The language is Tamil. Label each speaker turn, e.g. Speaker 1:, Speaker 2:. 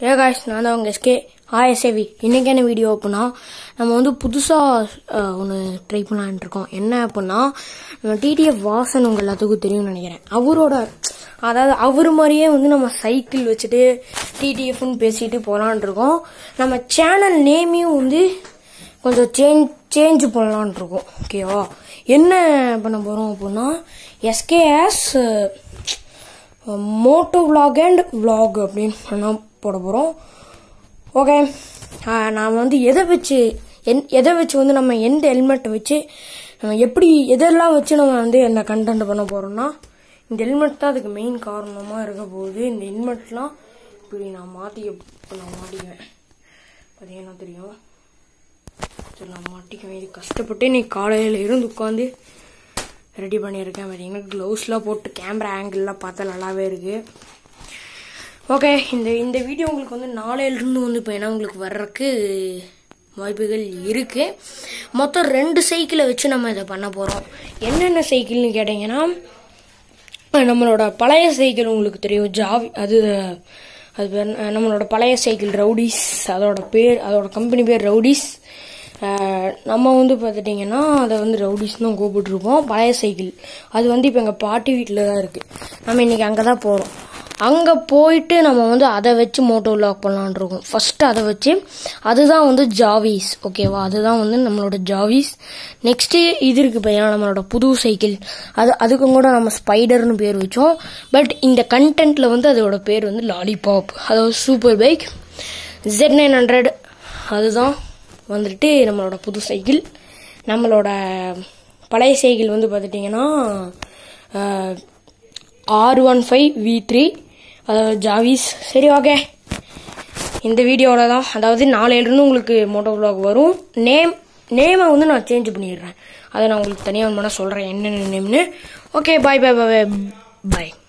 Speaker 1: ஏ காய்ஸ் நான் தான் உங்கள் எஸ்கே ஆஎஸ்ஏவி இன்றைக்கான வீடியோ அப்படின்னா நம்ம வந்து புதுசாக ஒன்று ட்ரை பண்ணலான்ட்டு இருக்கோம் என்ன அப்படின்னா நம்ம டிடிஎஃப் வாசன் உங்கள் எல்லாத்துக்கும் தெரியும்னு நினைக்கிறேன் அவரோட அதாவது அவர் மாதிரியே வந்து நம்ம சைக்கிள் வச்சுட்டு டிடிஎஃப்னு பேசிட்டு போகலான் இருக்கோம் நம்ம சேனல் நேமையும் வந்து கொஞ்சம் சேஞ்ச் சேஞ்ச் பண்ணலான் இருக்கோம் ஓகேவா என்ன பண்ண போகிறோம் அப்படின்னா SKS moto vlog and vlog அப்படின்னு பண்ண போட போகிறோம் ஓகே நான் வந்து எதை வச்சு என் எதை வச்சு வந்து நம்ம எந்த ஹெல்மெட்டை வச்சு நம்ம எப்படி எதெல்லாம் வச்சு நம்ம வந்து என்ன கண்டென்ட் பண்ண போகிறோம்னா இந்த ஹெல்மெட் தான் அதுக்கு மெயின் காரணமாக இருக்க போகுது இந்த ஹெல்மெட்லாம் இப்படி நான் மாற்றி நான் மாட்டிக்குவேன் பார்த்தீங்கன்னா தெரியும் சரி நான் மாட்டிக்குவேன் இது கஷ்டப்பட்டு நீ காலையில் இருந்து உட்காந்து ரெடி பண்ணியிருக்கேன் பார்த்தீங்கன்னா க்ளவுஸ்லாம் போட்டு கேமரா ஆங்கிள்லாம் பார்த்தா நல்லாவே இருக்குது ஓகே இந்த இந்த வீடியோ உங்களுக்கு வந்து நாளையிலிருந்து வந்து இப்போ ஏன்னா உங்களுக்கு வர்றதுக்கு வாய்ப்புகள் இருக்குது மொத்தம் ரெண்டு சைக்கிளை வச்சு நம்ம இதை பண்ண போகிறோம் என்னென்ன சைக்கிள்னு கேட்டிங்கன்னா நம்மளோட பழைய சைக்கிள் உங்களுக்கு தெரியும் ஜாவி அது அது பேர் என்ன? நம்மளோட பழைய சைக்கிள் ரவுடிஸ் அதோட பேர் அதோட கம்பெனி பேர் ரவுடிஸ் அஹ், நம்ம வந்து பார்த்துட்டிங்கன்னா அதை வந்து ரவுடிஸ் தான் கூப்பிட்டுருப்போம் பழைய சைக்கிள் அது வந்து இப்போ எங்கள் பாட்டி வீட்டில் தான் இருக்குது நம்ம இன்றைக்கி அங்கே தான் போகிறோம் அங்கே போயிட்டு நம்ம வந்து அதை வச்சு மோட்டோ லாக் பண்ணலான் இருக்கோம் ஃபஸ்ட்டு அதை வச்சு அதுதான் வந்து ஜாவிஸ் ஓகேவா அதுதான் வந்து நம்மளோட ஜாவிஸ் நெக்ஸ்ட்டு இது இருக்குது பையன் நம்மளோட புது சைக்கிள் அது அதுக்கும் கூட நம்ம ஸ்பைடர்னு பேர் வச்சோம் பட் இந்த கண்டென்ட்டில் வந்து அதோட பேர் வந்து லாலிபாப் அதாவது super bike jet nine hundred அதுதான் வந்துட்டு நம்மளோட புது சைக்கிள் நம்மளோட பழைய சைக்கிள் வந்து பார்த்துட்டிங்கன்னா R one five V three அதாவது ஜாவிஸ் சரி ஓகே இந்த வீடியோவில் தான் அதாவது நாளையிலிருந்து உங்களுக்கு மோட்டோ vlog வரும் நேம் நேமை வந்து நான் சேஞ்ச் பண்ணிடுறேன் அதை நான் உங்களுக்கு தனியாக வேணா சொல்கிறேன் என்னென்ன நேம்னு ஓகே பாய் பாய் பாய் பாய்